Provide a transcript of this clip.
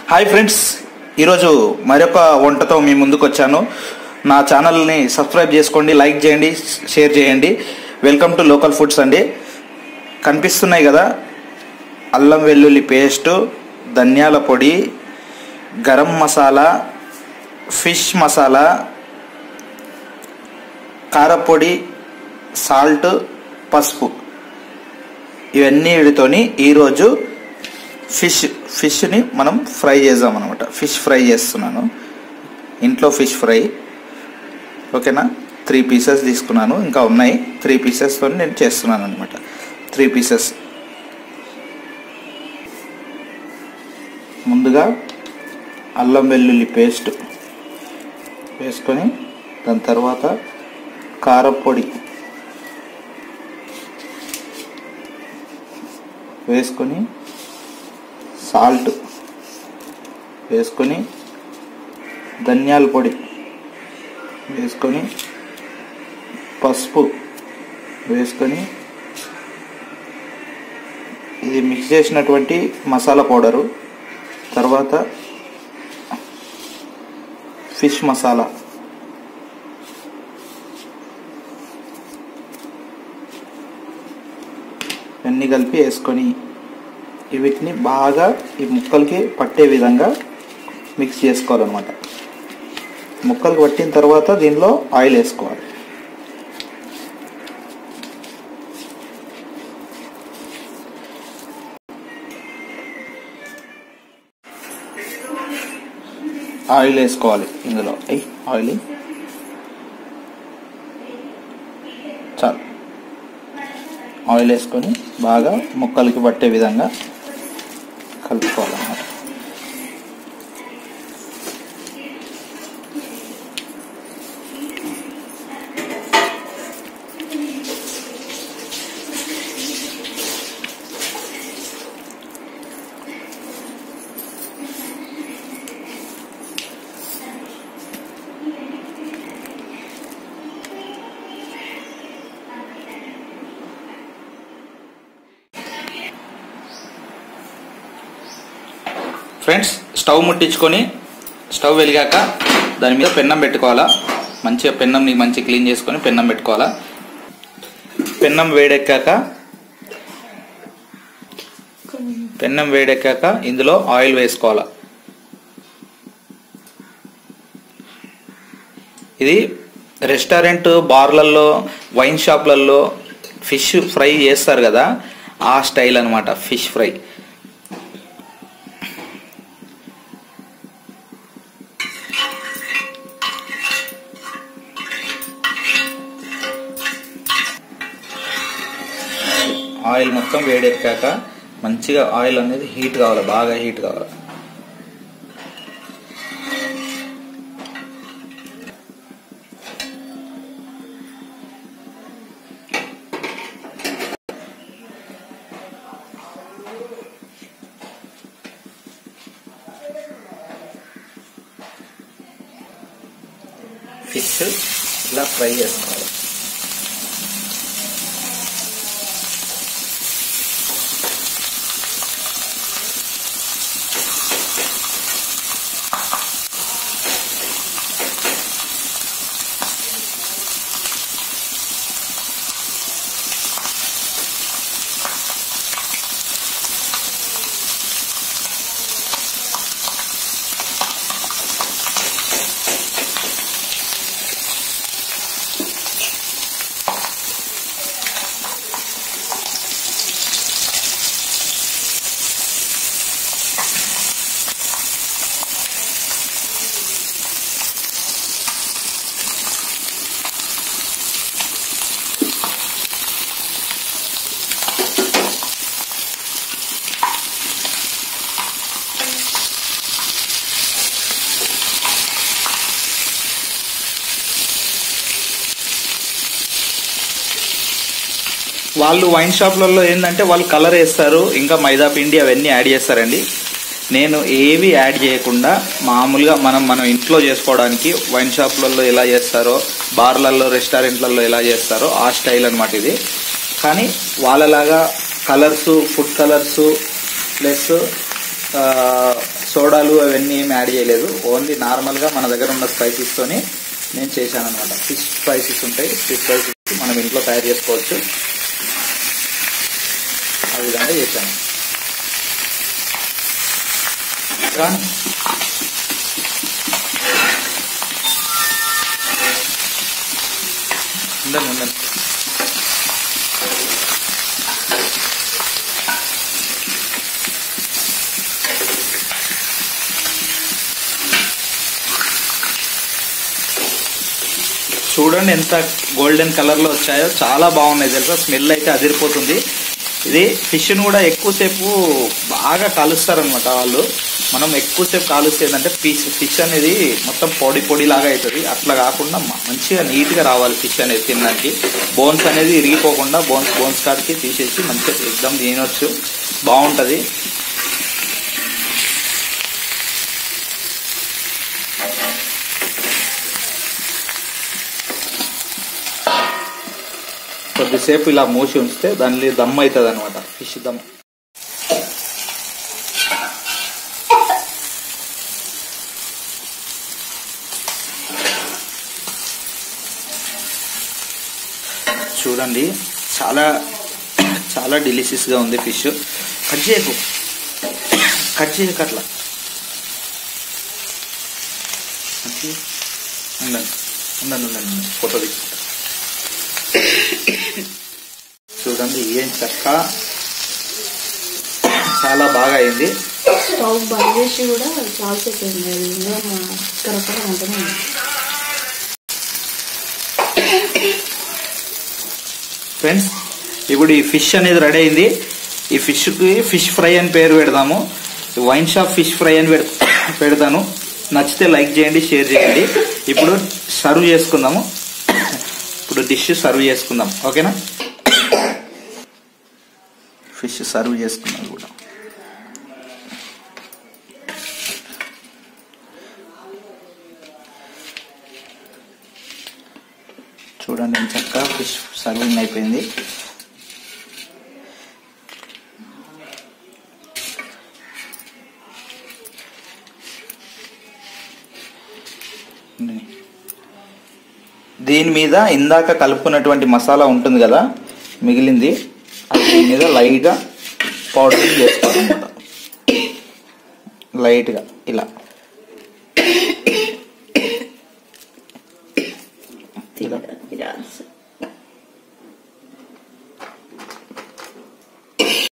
Hi friends ఈరోజు మరొక వంటతో మీ ముందుకు వచ్చాను నా ఛానల్ని సబ్స్క్రైబ్ చేసుకోండి లైక్ చేయండి షేర్ చేయండి వెల్కమ్ టు లోకల్ ఫుడ్స్ అండి కనిపిస్తున్నాయి కదా అల్లం వెల్లుల్లి పేస్ట్ ధనియాల పొడి గరం మసాలా ఫిష్ మసాలా కారపొడి సాల్ట్ పసుపు ఇవన్నీ వీటితోని ఈరోజు ఫిష్ ఫిష్ని మనం ఫ్రై చేద్దాం అనమాట ఫిష్ ఫ్రై చేస్తున్నాను ఇంట్లో ఫిష్ ఫ్రై ఓకేనా త్రీ పీసెస్ తీసుకున్నాను ఇంకా ఉన్నాయి త్రీ పీసెస్తో నేను చేస్తున్నాను అనమాట త్రీ పీసెస్ ముందుగా అల్లం వెల్లుల్లి పేస్ట్ వేసుకొని దాని తర్వాత కారపొడి వేసుకొని సాల్ట్ వేసుకొని ధనియాల పొడి వేసుకొని పసుపు వేసుకొని ఇది మిక్స్ చేసినటువంటి మసాలా పౌడరు తర్వాత ఫిష్ మసాలా ఇవన్నీ కలిపి వేసుకొని వీటిని బాగా ఈ ముక్కలకి పట్టే విధంగా మిక్స్ చేసుకోవాలన్నమాట ముక్కలకు పట్టిన తర్వాత దీనిలో ఆయిల్ వేసుకోవాలి ఆయిల్ వేసుకోవాలి ఇందులో అయ్యి ఆయిల్ చాలు ఆయిల్ వేసుకొని బాగా ముక్కలకి పట్టే విధంగా కలుపుకోవాలన్నమాట ఫ్రెండ్స్ స్టవ్ ముట్టించుకొని స్టవ్ వెలిగాక దాని మీద పెన్నం పెట్టుకోవాలా మంచిగా పెన్నంని మంచి క్లీన్ చేసుకొని పెన్నం పెట్టుకోవాలా పెన్నం వేడెక్కాక పెన్నం వేడెక్కాక ఇందులో ఆయిల్ వేసుకోవాలా ఇది రెస్టారెంట్ బార్లలో వైన్ షాప్లలో ఫిష్ ఫ్రై చేస్తారు కదా ఆ స్టైల్ అనమాట ఫిష్ ఫ్రై ఆయిల్ మొత్తం వేడెక్కాక మంచిగా ఆయిల్ అనేది హీట్ కావాలి బాగా హీట్ కావాలి ఫిష్ ఇలా ఫ్రై చేసుకోవాలి వాళ్ళు వైన్ షాప్లలో ఏంటంటే వాళ్ళు కలర్ వేస్తారు ఇంకా మైదా పిండి అవన్నీ యాడ్ చేస్తారండి నేను ఏవి యాడ్ చేయకుండా మామూలుగా మనం మనం ఇంట్లో చేసుకోవడానికి వైన్ షాప్లలో ఎలా చేస్తారో బార్లలో రెస్టారెంట్లలో ఎలా చేస్తారో ఆ స్టైల్ అనమాట ఇది కానీ వాళ్ళలాగా కలర్స్ ఫుడ్ కలర్స్ ప్లస్ సోడాలు అవన్నీ ఏమి యాడ్ చేయలేదు ఓన్లీ నార్మల్గా మన దగ్గర ఉన్న స్పైసెస్తోని నేను చేశాను అనమాట ఫిష్ స్పైసెస్ ఉంటాయి ఫిష్ స్పైసెస్ మనం ఇంట్లో తయారు చేసుకోవచ్చు ఆ విధంగా చేశాను కానీ ఉండండి ఉండండి చూడండి ఎంత గోల్డెన్ కలర్ లో వచ్చాయో చాలా బాగున్నాయి తెలుసా స్మెల్ అయితే అదిరిపోతుంది ఇది ఫిష్ ను కూడా ఎక్కువసేపు బాగా కాలుస్తారనమాట వాళ్ళు మనం ఎక్కువసేపు కాలుస్తే ఏంటంటే ఫిష్ ఫిష్ అనేది మొత్తం పొడి పొడి లాగా అవుతుంది అట్లా కాకుండా మ- మంచిగా నీట్ గా రావాలి ఫిష్ అనేది తినడానికి బోన్స్ అనేది ఇరిగిపోకుండా బోన్స్ బోన్స్ కాడికి తీసేసి మంచిగా ఎగ్దమ్ తినొచ్చు బాగుంటది కొద్దిసేపు ఇలా మూసి ఉంచితే దానిలో దమ్ అవుతుంది అనమాట ఫిష్ దమ్ చూడండి చాలా చాలా delicious గా ఉంది ఫిష్ కట్ చేయకు కట్ చేయకు అట్లా కట్ చేయి. ఉండండి ఉండండి ఉండండి ఉండండి. ఫోటో తీసుకుంటా చూడండి ఏం చక్క చాలా బాగా అయింది స్టవ్ బంద్ చేసి కూడా చాలా సేపు అయింది అది ఇంకా కరెక్ట్గా ఉంటుంది ఫ్రెండ్స్ ఇప్పుడు ఈ ఫిష్ అనేది రెడీ అయింది ఈ ఫిష్ కి ఫిష్ ఫ్రై అని పేరు పెడదాము వైన్ షాప్ ఫిష్ ఫ్రై అని పెడ- పెడతాను నచ్చితే లైక్ చేయండి షేర్ చేయండి ఇప్పుడు సర్వ్ చేసుకుందాము ఇప్పుడు డిష్ సర్వ్ చేసుకుందాం ఓకేనా ఫిష్ సర్వ్ చేసుకుందాం కూడా చూడండి చక్కగా ఫిష్ సర్వింగ్ అయిపోయింది దీని మీద ఇందాక కలుపుకున్నటువంటి మసాలా ఉంటుంది కదా మిగిలింది అది దీని మీద లైట్గా పౌడర్ చేసుకోవాలన్నమాట లైట్గా ఇలా